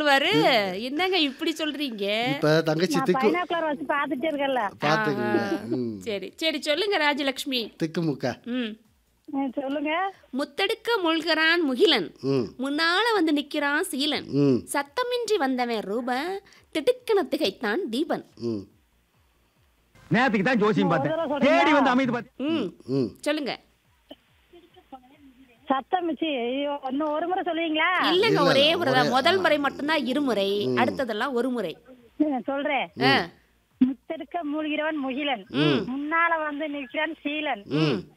சொல்லுவாரு என்னங்க இப்படி சொல்றீங்க இப்ப தங்கச்சி நான் திக்கு பைனாக்குலர் வச்சு பார்த்துட்டே இருக்கேன்ல பாத்துக்குங்க ம் சரி சரி சொல்லுங்க ராஜலக்ஷ்மி திக்கு முக்கா ம் ம், சொல்லுங்க முத்தெடுக்க மூழ்கிறான் முகிலன் ம் முன்னால வந்து நிக்கிறான் சீலன் ம் சத்தமின்றி வந்தவன் ரூபன் திடுக்கண திகைத்தான் தீபன் ம் நேத்துக்கு தான் ஜோசியம் பார்த்தேன் ஒரு தடவை தேடி சொல்றீங்களா? வந்து அமைதி பார்த்து ம் ம் சொல்லுங்க சத்தம் மிச்சி ஐயோ இன்னும் ஒரு முறை சொல்லுவீங்களா இல்லங்க இல்ல, ஒரே இல்ல, முறை தான் ஒரே- முதல் முறை மட்டும்தான் இருமுறை அடுத்ததெல்லாம் ஒரு முறை ம், சொல்றேன் ஆ, முத்தெடுக்க மூழ்கிறவன் முகிலன் முன்னால வந்து நிற்கிறான் சீலன் ம்